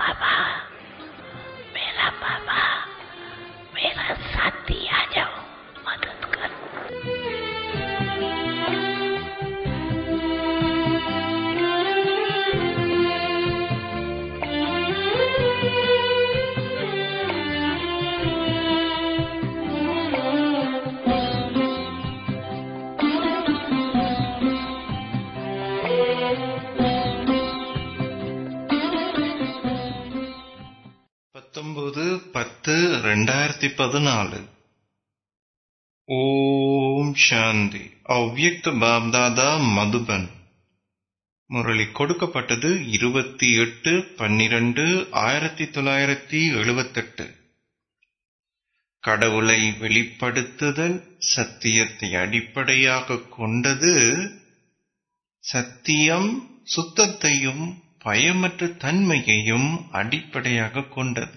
बाबा मेरा बाबा मेरा साथी आ जाओ मदद कर பத்தொன்பது பத்து ரெண்டாயிரத்தி பதினாலு ஓம் சாந்தி அவ்யக்த பாப்தாதா மதுபன் முரளி கொடுக்கப்பட்டது இருபத்தி எட்டு பன்னிரண்டு ஆயிரத்தி தொள்ளாயிரத்தி எழுபத்தெட்டு கடவுளை வெளிப்படுத்துதல் சத்தியத்தை அடிப்படையாக கொண்டது சத்தியம் சுத்தத்தையும் பயமற்ற தன்மையையும் அடிப்படையாக கொண்டது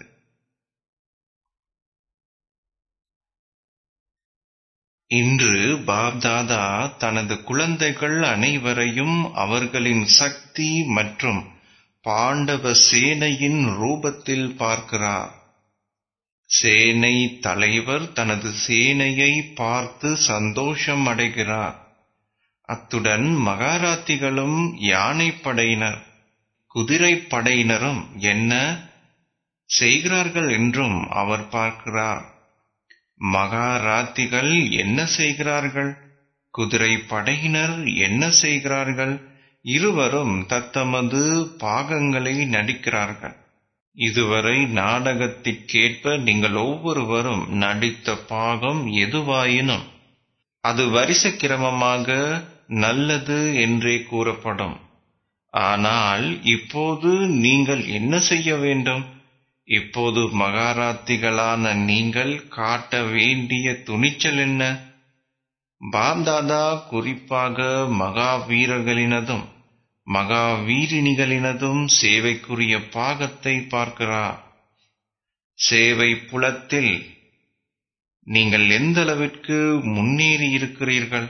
இன்று பாப்தாதா தனது குழந்தைகள் அனைவரையும் அவர்களின் சக்தி மற்றும் பாண்டவ சேனையின் ரூபத்தில் பார்க்கிறார் சேனை தலைவர் தனது சேனையை பார்த்து சந்தோஷம் அடைகிறார் அத்துடன் மகாராத்திகளும் யானைப்படையினர் குதிரைப் படையினரும் என்ன செய்கிறார்கள் என்றும் அவர் பார்க்கிறார் மகாராத்திகள் என்ன செய்கிறார்கள் குதிரை படையினர் என்ன செய்கிறார்கள் இருவரும் தத்தமது பாகங்களை நடிக்கிறார்கள் இதுவரை நாடகத்திற்கேற்ப நீங்கள் ஒவ்வொருவரும் நடித்த பாகம் எதுவாயினும் அது வரிசை கிரமமாக நல்லது என்றே கூறப்படும் ஆனால் இப்போது நீங்கள் என்ன செய்ய வேண்டும் இப்போது மகாராத்திகளான நீங்கள் காட்ட வேண்டிய துணிச்சல் என்ன பாப்தாதா குறிப்பாக மகாவீரர்களினதும் மகாவீரிணிகளினதும் சேவைக்குரிய பாகத்தை பார்க்கிறார் சேவை புலத்தில் நீங்கள் எந்த அளவிற்கு முன்னேறி இருக்கிறீர்கள்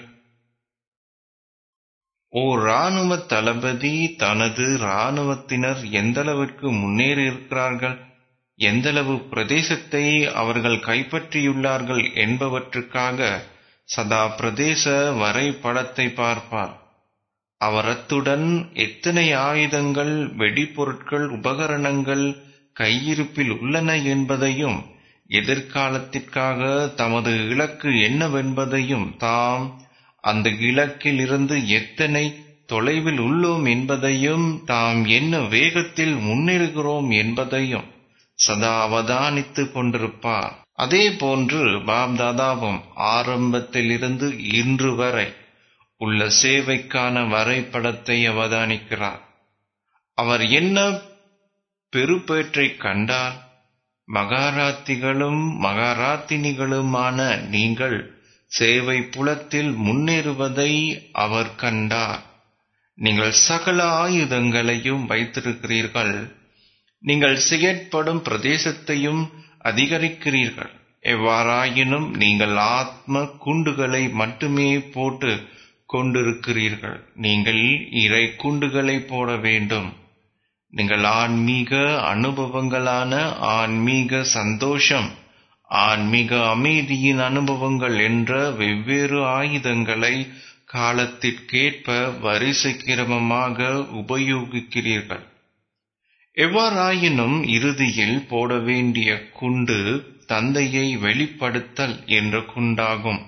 ஓ ராணுவ தளபதி தனது ராணுவத்தினர் எந்தளவிற்கு முன்னேறி இருக்கிறார்கள் எந்தளவு பிரதேசத்தை அவர்கள் கைப்பற்றியுள்ளார்கள் என்பவற்றுக்காக சதா பிரதேச வரைபடத்தை பார்ப்பார் அவர் அத்துடன் எத்தனை ஆயுதங்கள் வெடிபொருட்கள் உபகரணங்கள் கையிருப்பில் உள்ளன என்பதையும் எதிர்காலத்திற்காக தமது இலக்கு என்னவென்பதையும் தாம் அந்த இலக்கில் இருந்து எத்தனை தொலைவில் உள்ளோம் என்பதையும் தாம் என்ன வேகத்தில் முன்னேறுகிறோம் என்பதையும் சதா அவதானித்துக் கொண்டிருப்பார் அதே போன்று பாப்தாதாவும் ஆரம்பத்திலிருந்து இன்று வரை உள்ள சேவைக்கான வரைபடத்தை அவதானிக்கிறார் அவர் என்ன பெருப்பேற்றை கண்டார் மகாராத்திகளும் மகாராத்தினிகளுமான நீங்கள் சேவை புலத்தில் முன்னேறுவதை அவர் கண்டார் நீங்கள் சகல ஆயுதங்களையும் வைத்திருக்கிறீர்கள் நீங்கள் செயற்படும் பிரதேசத்தையும் அதிகரிக்கிறீர்கள் எவ்வாறாயினும் நீங்கள் ஆத்ம குண்டுகளை மட்டுமே போட்டு கொண்டிருக்கிறீர்கள் நீங்கள் இறை குண்டுகளை போட வேண்டும் நீங்கள் ஆன்மீக அனுபவங்களான ஆன்மீக சந்தோஷம் ஆன்மீக அமைதியின் அனுபவங்கள் என்ற வெவ்வேறு ஆயுதங்களை காலத்திற்கேற்ப வரிசை கிரமமாக உபயோகிக்கிறீர்கள் எவ்வாறாயினும் இறுதியில் போட வேண்டிய குண்டு தந்தையை வெளிப்படுத்தல் என்ற குண்டாகும்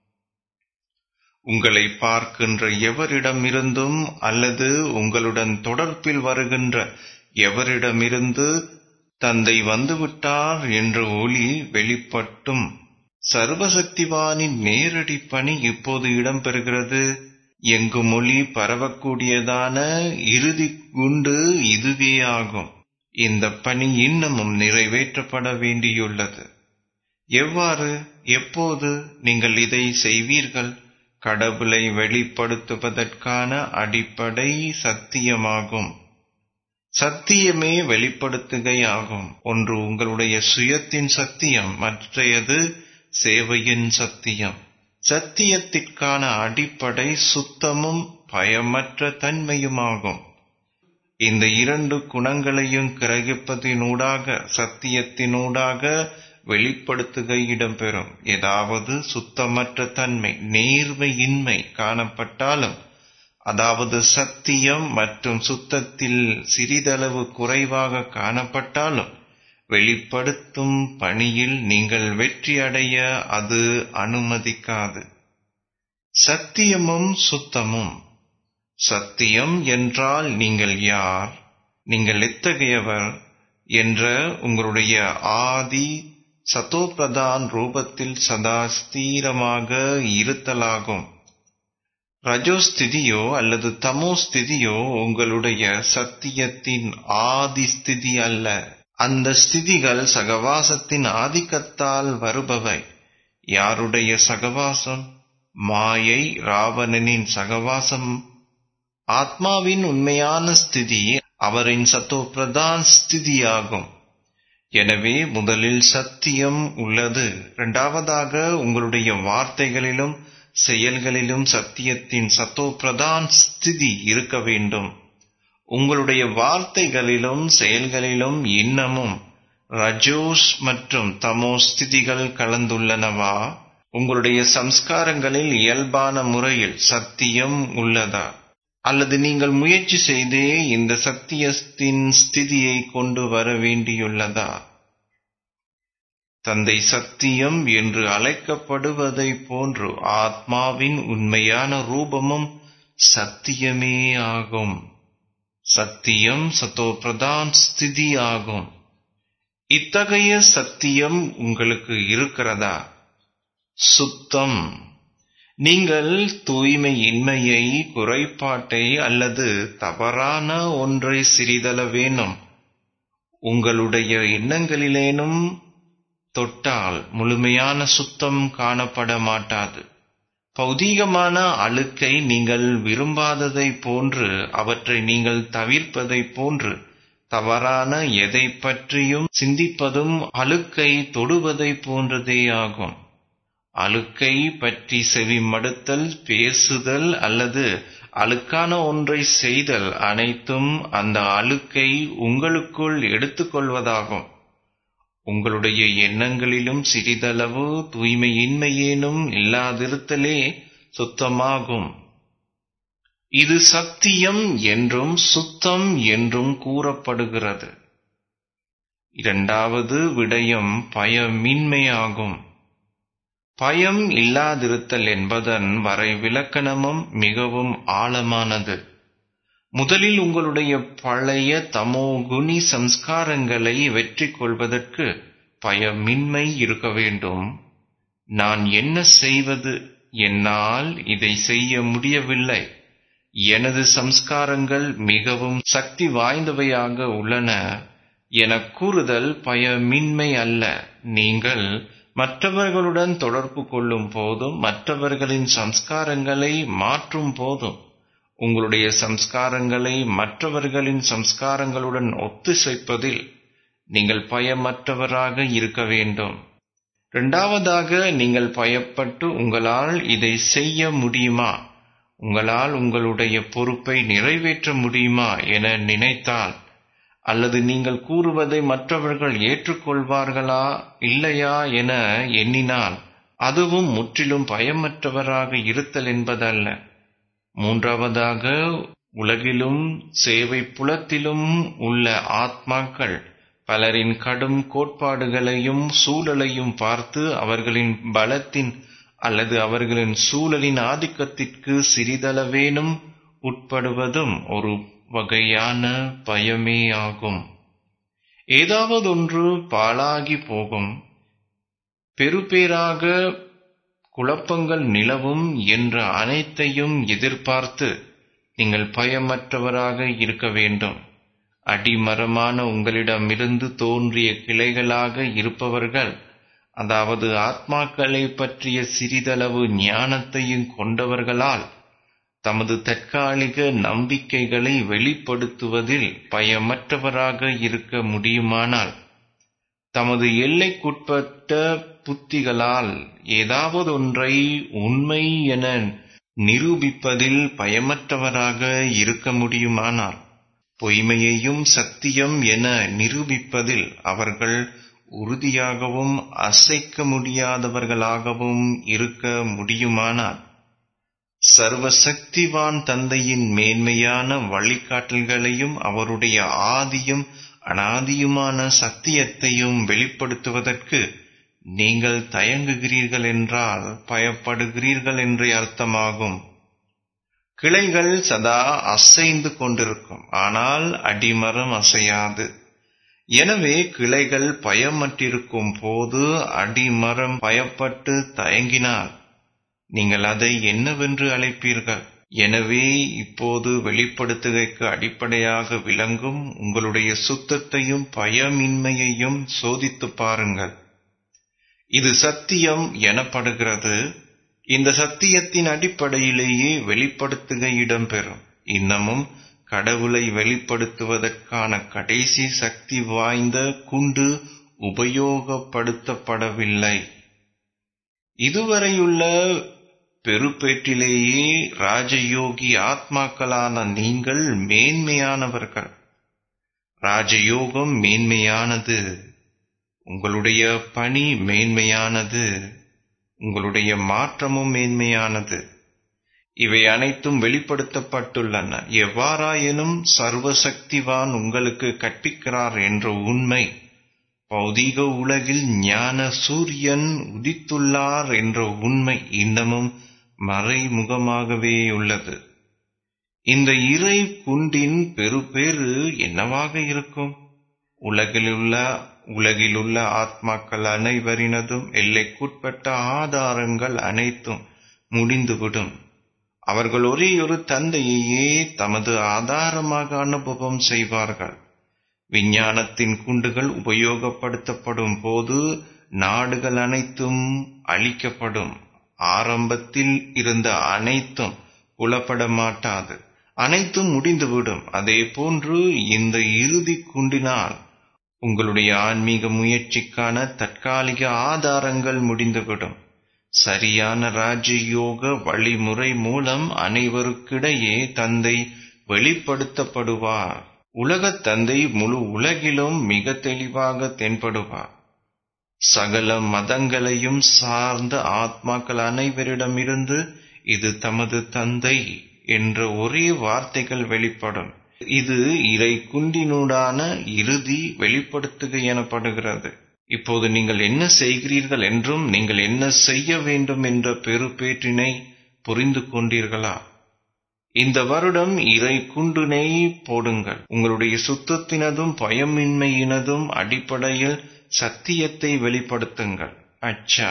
உங்களை பார்க்கின்ற எவரிடமிருந்தும் அல்லது உங்களுடன் தொடர்பில் வருகின்ற எவரிடமிருந்து தந்தை வந்துவிட்டார் என்ற ஒளி வெளிப்பட்டும் சர்வசக்திவானின் நேரடி பணி இப்போது இடம்பெறுகிறது எங்கு மொழி பரவக்கூடியதான இறுதி குண்டு இதுவே ஆகும் இந்த பணி இன்னமும் நிறைவேற்றப்பட வேண்டியுள்ளது எவ்வாறு எப்போது நீங்கள் இதை செய்வீர்கள் கடவுளை வெளிப்படுத்துவதற்கான அடிப்படை சத்தியமாகும் சத்தியமே வெளிப்படுத்துகையாகும் ஒன்று உங்களுடைய சுயத்தின் சத்தியம் மற்றையது சேவையின் சத்தியம் சத்தியத்திற்கான அடிப்படை சுத்தமும் பயமற்ற தன்மையுமாகும் இந்த இரண்டு குணங்களையும் கிரகிப்பதினூடாக சத்தியத்தினூடாக வெளிப்படுத்துக இடம்பெறும் ஏதாவது சுத்தமற்ற தன்மை நேர்மையின்மை காணப்பட்டாலும் அதாவது சத்தியம் மற்றும் சுத்தத்தில் சிறிதளவு குறைவாக காணப்பட்டாலும் வெளிப்படுத்தும் பணியில் நீங்கள் வெற்றி அடைய அது அனுமதிக்காது சத்தியமும் சுத்தமும் சத்தியம் என்றால் நீங்கள் யார் நீங்கள் எத்தகையவர் என்ற உங்களுடைய ஆதி சதோபிரதான் ரூபத்தில் சதா ஸ்தீரமாக இருத்தலாகும் ரஜோஸ்திதியோ அல்லது தமோ ஸ்திதியோ உங்களுடைய சத்தியத்தின் ஆதி ஸ்திதி அல்ல அந்த ஸ்திதிகள் சகவாசத்தின் ஆதிக்கத்தால் வருபவை யாருடைய சகவாசம் மாயை ராவணனின் சகவாசம் ஆத்மாவின் உண்மையான ஸ்திதி அவரின் சத்தோ பிரதான் ஸ்திதியாகும் எனவே முதலில் சத்தியம் உள்ளது இரண்டாவதாக உங்களுடைய வார்த்தைகளிலும் செயல்களிலும் சத்தியத்தின் சத்தோ பிரதான் ஸ்திதி இருக்க வேண்டும் உங்களுடைய வார்த்தைகளிலும் செயல்களிலும் இன்னமும் ரஜோஸ் மற்றும் தமோ ஸ்திதிகள் கலந்துள்ளனவா உங்களுடைய சம்ஸ்காரங்களில் இயல்பான முறையில் சத்தியம் உள்ளதா அல்லது நீங்கள் முயற்சி செய்தே இந்த சத்தியத்தின் ஸ்திதியை கொண்டு வர வேண்டியுள்ளதா தந்தை சத்தியம் என்று அழைக்கப்படுவதை போன்று ஆத்மாவின் உண்மையான ரூபமும் சத்தியமே ஆகும் சத்தியம் சத்தோ பிரதான் ஸ்திதி ஆகும் இத்தகைய சத்தியம் உங்களுக்கு இருக்கிறதா சுத்தம் நீங்கள் தூய்மையின்மையை குறைபாட்டை அல்லது தவறான ஒன்றை சிறிதளவேனும் உங்களுடைய எண்ணங்களிலேனும் தொட்டால் முழுமையான சுத்தம் காணப்பட மாட்டாது பௌதீகமான அழுக்கை நீங்கள் விரும்பாததை போன்று அவற்றை நீங்கள் தவிர்ப்பதை போன்று தவறான எதை பற்றியும் சிந்திப்பதும் அழுக்கை தொடுவதை போன்றதே ஆகும் அழுக்கை பற்றி செவிமடுத்தல் பேசுதல் அல்லது அழுக்கான ஒன்றை செய்தல் அனைத்தும் அந்த அழுக்கை உங்களுக்குள் எடுத்துக்கொள்வதாகும் உங்களுடைய எண்ணங்களிலும் சிறிதளவு தூய்மையின்மையேனும் இல்லாதிருத்தலே சுத்தமாகும் இது சத்தியம் என்றும் சுத்தம் என்றும் கூறப்படுகிறது இரண்டாவது விடயம் பயமின்மையாகும் பயம் இல்லாதிருத்தல் என்பதன் வரை விளக்கணமும் மிகவும் ஆழமானது முதலில் உங்களுடைய பழைய தமோகுணி சம்ஸ்காரங்களை வெற்றி கொள்வதற்கு பயமின்மை இருக்க வேண்டும் நான் என்ன செய்வது என்னால் இதை செய்ய முடியவில்லை எனது சம்ஸ்காரங்கள் மிகவும் சக்தி வாய்ந்தவையாக உள்ளன என கூறுதல் பயமின்மை அல்ல நீங்கள் மற்றவர்களுடன் தொடர்பு கொள்ளும் போதும் மற்றவர்களின் சம்ஸ்காரங்களை மாற்றும் போதும் உங்களுடைய சம்ஸ்காரங்களை மற்றவர்களின் சம்ஸ்காரங்களுடன் ஒத்திசைப்பதில் நீங்கள் பயமற்றவராக இருக்க வேண்டும் இரண்டாவதாக நீங்கள் பயப்பட்டு உங்களால் இதை செய்ய முடியுமா உங்களால் உங்களுடைய பொறுப்பை நிறைவேற்ற முடியுமா என நினைத்தால் அல்லது நீங்கள் கூறுவதை மற்றவர்கள் ஏற்றுக்கொள்வார்களா இல்லையா என எண்ணினால் அதுவும் முற்றிலும் பயமற்றவராக இருத்தல் என்பதல்ல மூன்றாவதாக உலகிலும் சேவை புலத்திலும் உள்ள ஆத்மாக்கள் பலரின் கடும் கோட்பாடுகளையும் சூழலையும் பார்த்து அவர்களின் பலத்தின் அல்லது அவர்களின் சூழலின் ஆதிக்கத்திற்கு சிறிதளவேனும் உட்படுவதும் ஒரு வகையான பயமே ஆகும் ஏதாவதொன்று பாழாகி போகும் பெருபேராக குழப்பங்கள் நிலவும் என்ற அனைத்தையும் எதிர்பார்த்து நீங்கள் பயமற்றவராக இருக்க வேண்டும் அடிமரமான உங்களிடமிருந்து தோன்றிய கிளைகளாக இருப்பவர்கள் அதாவது ஆத்மாக்களை பற்றிய சிறிதளவு ஞானத்தையும் கொண்டவர்களால் தமது தற்காலிக நம்பிக்கைகளை வெளிப்படுத்துவதில் பயமற்றவராக இருக்க முடியுமானால் தமது எல்லைக்குட்பட்ட புத்திகளால் ஏதாவது ஒன்றை உண்மை என நிரூபிப்பதில் பயமற்றவராக இருக்க முடியுமானால் பொய்மையையும் சத்தியம் என நிரூபிப்பதில் அவர்கள் உறுதியாகவும் அசைக்க முடியாதவர்களாகவும் இருக்க முடியுமானால் சர்வசக்திவான் தந்தையின் மேன்மையான வழிகாட்டல்களையும் அவருடைய ஆதியும் அனாதியுமான சத்தியத்தையும் வெளிப்படுத்துவதற்கு நீங்கள் தயங்குகிறீர்கள் என்றால் பயப்படுகிறீர்கள் என்றே அர்த்தமாகும் கிளைகள் சதா அசைந்து கொண்டிருக்கும் ஆனால் அடிமரம் அசையாது எனவே கிளைகள் பயமற்றிருக்கும் போது அடிமரம் பயப்பட்டு தயங்கினால் நீங்கள் அதை என்னவென்று அழைப்பீர்கள் எனவே இப்போது வெளிப்படுத்துகைக்கு அடிப்படையாக விளங்கும் உங்களுடைய சுத்தத்தையும் பயமின்மையையும் சோதித்து பாருங்கள் இது சத்தியம் எனப்படுகிறது இந்த சத்தியத்தின் அடிப்படையிலேயே வெளிப்படுத்துகை இடம்பெறும் இன்னமும் கடவுளை வெளிப்படுத்துவதற்கான கடைசி சக்தி வாய்ந்த குண்டு உபயோகப்படுத்தப்படவில்லை இதுவரையுள்ள பெருப்பேற்றிலேயே ராஜயோகி ஆத்மாக்களான நீங்கள் மேன்மையானவர்கள் ராஜயோகம் மேன்மையானது உங்களுடைய பணி மேன்மையானது உங்களுடைய மாற்றமும் மேன்மையானது இவை அனைத்தும் வெளிப்படுத்தப்பட்டுள்ளன எவ்வாறாயினும் சர்வசக்திவான் உங்களுக்கு கற்பிக்கிறார் என்ற உண்மை பௌதீக உலகில் ஞான சூரியன் உதித்துள்ளார் என்ற உண்மை இன்னமும் மறைமுகமாகவே உள்ளது இந்த இறை குண்டின் பெருபேறு என்னவாக இருக்கும் உலகிலுள்ள உலகிலுள்ள ஆத்மாக்கள் அனைவரினதும் எல்லைக்குட்பட்ட ஆதாரங்கள் அனைத்தும் முடிந்துவிடும் அவர்கள் ஒரே ஒரு தந்தையையே தமது ஆதாரமாக அனுபவம் செய்வார்கள் விஞ்ஞானத்தின் குண்டுகள் உபயோகப்படுத்தப்படும் போது நாடுகள் அனைத்தும் அழிக்கப்படும் ஆரம்பத்தில் இருந்த அனைத்தும் புலப்பட மாட்டாது அனைத்தும் முடிந்துவிடும் அதே போன்று இந்த இறுதி குண்டினால் உங்களுடைய ஆன்மீக முயற்சிக்கான தற்காலிக ஆதாரங்கள் முடிந்துவிடும் சரியான ராஜயோக வழிமுறை மூலம் அனைவருக்கிடையே தந்தை வெளிப்படுத்தப்படுவார் உலகத் தந்தை முழு உலகிலும் மிக தெளிவாக தென்படுவார் சகல மதங்களையும் சார்ந்த ஆத்மாக்கள் அனைவரிடமிருந்து இது தமது தந்தை என்ற ஒரே வார்த்தைகள் வெளிப்படும் இது இறை குண்டினூடான இறுதி வெளிப்படுத்துகை எனப்படுகிறது இப்போது நீங்கள் என்ன செய்கிறீர்கள் என்றும் நீங்கள் என்ன செய்ய வேண்டும் என்ற பெருப்பேற்றினை புரிந்து கொண்டீர்களா இந்த வருடம் இறை குண்டினை போடுங்கள் உங்களுடைய சுத்தத்தினதும் பயமின்மையினதும் அடிப்படையில் சத்தியத்தை வெளிப்படுத்துங்கள் அச்சா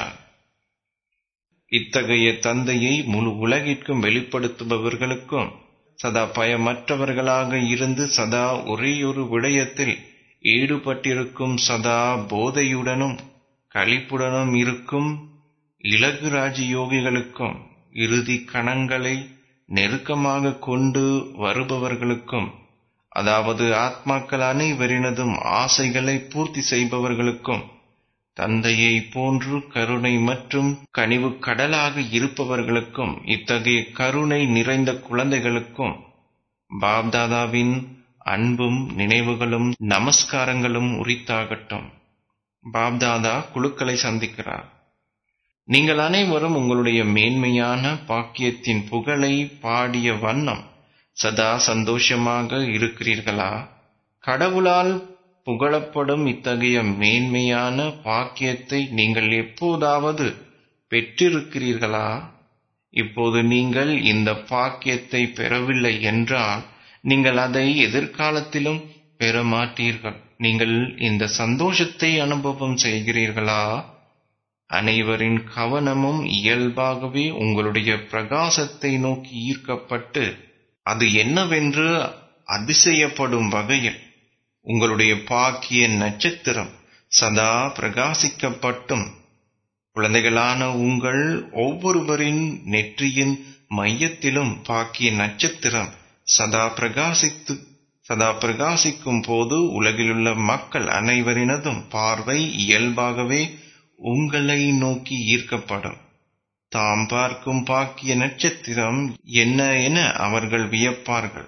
இத்தகைய தந்தையை முழு உலகிற்கும் வெளிப்படுத்துபவர்களுக்கும் சதா பயமற்றவர்களாக இருந்து சதா ஒரேயொரு விடயத்தில் ஈடுபட்டிருக்கும் சதா போதையுடனும் களிப்புடனும் இருக்கும் இலகு ராஜயோகிகளுக்கும் இறுதி கணங்களை நெருக்கமாக கொண்டு வருபவர்களுக்கும் அதாவது ஆத்மாக்கள் அனைவரினதும் ஆசைகளை பூர்த்தி செய்பவர்களுக்கும் தந்தையை போன்று கருணை மற்றும் கனிவு கடலாக இருப்பவர்களுக்கும் இத்தகைய கருணை நிறைந்த குழந்தைகளுக்கும் பாப்தாதாவின் அன்பும் நினைவுகளும் நமஸ்காரங்களும் உரித்தாகட்டும் பாப்தாதா குழுக்களை சந்திக்கிறார் நீங்கள் அனைவரும் உங்களுடைய மேன்மையான பாக்கியத்தின் புகழை பாடிய வண்ணம் சதா சந்தோஷமாக இருக்கிறீர்களா கடவுளால் புகழப்படும் இத்தகைய மேன்மையான பாக்கியத்தை நீங்கள் எப்போதாவது பெற்றிருக்கிறீர்களா இப்போது நீங்கள் இந்த பாக்கியத்தை பெறவில்லை என்றால் நீங்கள் அதை எதிர்காலத்திலும் பெற மாட்டீர்கள் நீங்கள் இந்த சந்தோஷத்தை அனுபவம் செய்கிறீர்களா அனைவரின் கவனமும் இயல்பாகவே உங்களுடைய பிரகாசத்தை நோக்கி ஈர்க்கப்பட்டு அது என்னவென்று அதிசயப்படும் வகையில் உங்களுடைய பாக்கிய நட்சத்திரம் சதா பிரகாசிக்கப்பட்டும் குழந்தைகளான உங்கள் ஒவ்வொருவரின் நெற்றியின் மையத்திலும் பாக்கிய நட்சத்திரம் சதா பிரகாசித்து சதா பிரகாசிக்கும் போது உலகிலுள்ள மக்கள் அனைவரினதும் பார்வை இயல்பாகவே உங்களை நோக்கி ஈர்க்கப்படும் தாம் பார்க்கும் பாக்கிய நட்சத்திரம் என்ன என அவர்கள் வியப்பார்கள்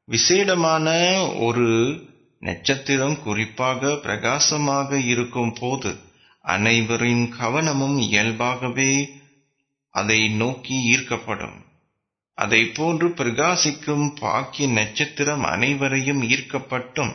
விசேடமான ஒரு நட்சத்திரம் குறிப்பாக பிரகாசமாக இருக்கும் போது அனைவரின் கவனமும் இயல்பாகவே அதை நோக்கி ஈர்க்கப்படும் அதை போன்று பிரகாசிக்கும் பாக்கிய நட்சத்திரம் அனைவரையும் ஈர்க்கப்பட்டும்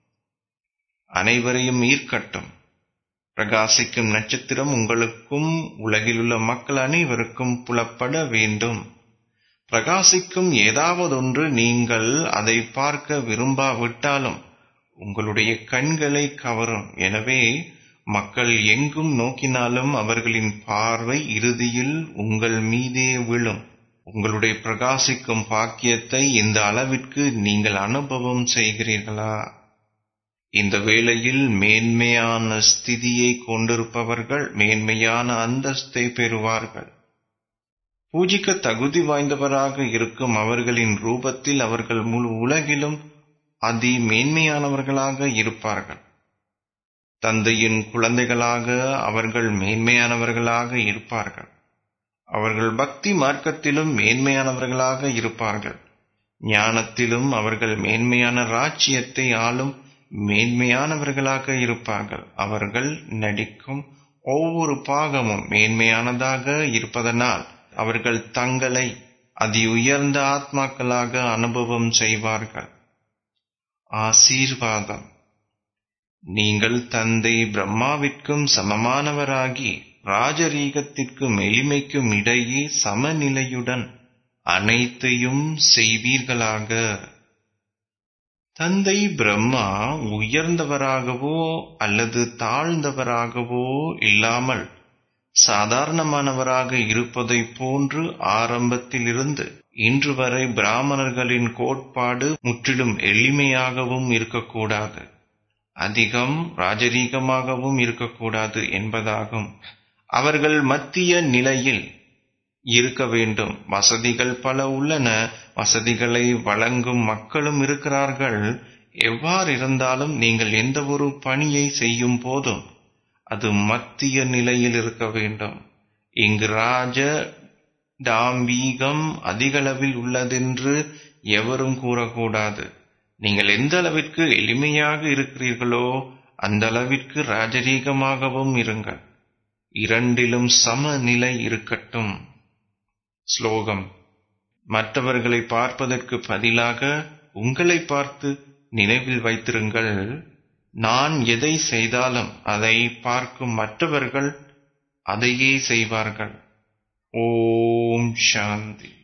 அனைவரையும் ஈர்க்கட்டும் பிரகாசிக்கும் நட்சத்திரம் உங்களுக்கும் உலகிலுள்ள மக்கள் அனைவருக்கும் புலப்பட வேண்டும் பிரகாசிக்கும் ஏதாவதொன்று நீங்கள் அதை பார்க்க விரும்பாவிட்டாலும் உங்களுடைய கண்களை கவரும் எனவே மக்கள் எங்கும் நோக்கினாலும் அவர்களின் பார்வை இறுதியில் உங்கள் மீதே விழும் உங்களுடைய பிரகாசிக்கும் பாக்கியத்தை இந்த அளவிற்கு நீங்கள் அனுபவம் செய்கிறீர்களா இந்த வேளையில் மேன்மையான ஸ்திதியை கொண்டிருப்பவர்கள் மேன்மையான அந்தஸ்தை பெறுவார்கள் பூஜிக்க தகுதி வாய்ந்தவராக இருக்கும் அவர்களின் ரூபத்தில் அவர்கள் முழு உலகிலும் அதி மேன்மையானவர்களாக இருப்பார்கள் தந்தையின் குழந்தைகளாக அவர்கள் மேன்மையானவர்களாக இருப்பார்கள் அவர்கள் பக்தி மார்க்கத்திலும் மேன்மையானவர்களாக இருப்பார்கள் ஞானத்திலும் அவர்கள் மேன்மையான ராஜ்யத்தை ஆளும் மேன்மையானவர்களாக இருப்பார்கள் அவர்கள் நடிக்கும் ஒவ்வொரு பாகமும் மேன்மையானதாக இருப்பதனால் அவர்கள் தங்களை அதி உயர்ந்த ஆத்மாக்களாக அனுபவம் செய்வார்கள் ஆசீர்வாதம் நீங்கள் தந்தை பிரம்மாவிற்கும் சமமானவராகி ராஜரீகத்திற்கும் எளிமைக்கும் இடையே சமநிலையுடன் அனைத்தையும் செய்வீர்களாக தந்தை பிரம்மா உயர்ந்தவராகவோ அல்லது தாழ்ந்தவராகவோ இல்லாமல் சாதாரணமானவராக இருப்பதைப் போன்று ஆரம்பத்திலிருந்து இன்று வரை பிராமணர்களின் கோட்பாடு முற்றிலும் எளிமையாகவும் இருக்கக்கூடாது அதிகம் ராஜரீகமாகவும் இருக்கக்கூடாது என்பதாகும் அவர்கள் மத்திய நிலையில் இருக்க வேண்டும் வசதிகள் பல உள்ளன வசதிகளை வழங்கும் மக்களும் இருக்கிறார்கள் எவ்வாறு இருந்தாலும் நீங்கள் எந்த ஒரு பணியை செய்யும் போதும் அது மத்திய நிலையில் இருக்க வேண்டும் இங்கு ராஜ டாம்பீகம் அதிகளவில் உள்ளதென்று எவரும் கூறக்கூடாது நீங்கள் எந்த அளவிற்கு எளிமையாக இருக்கிறீர்களோ அந்த அளவிற்கு ராஜரீகமாகவும் இருங்கள் இரண்டிலும் சமநிலை இருக்கட்டும் ஸ்லோகம் மற்றவர்களை பார்ப்பதற்கு பதிலாக உங்களை பார்த்து நினைவில் வைத்திருங்கள் நான் எதை செய்தாலும் அதை பார்க்கும் மற்றவர்கள் அதையே செய்வார்கள் ஓம் சாந்தி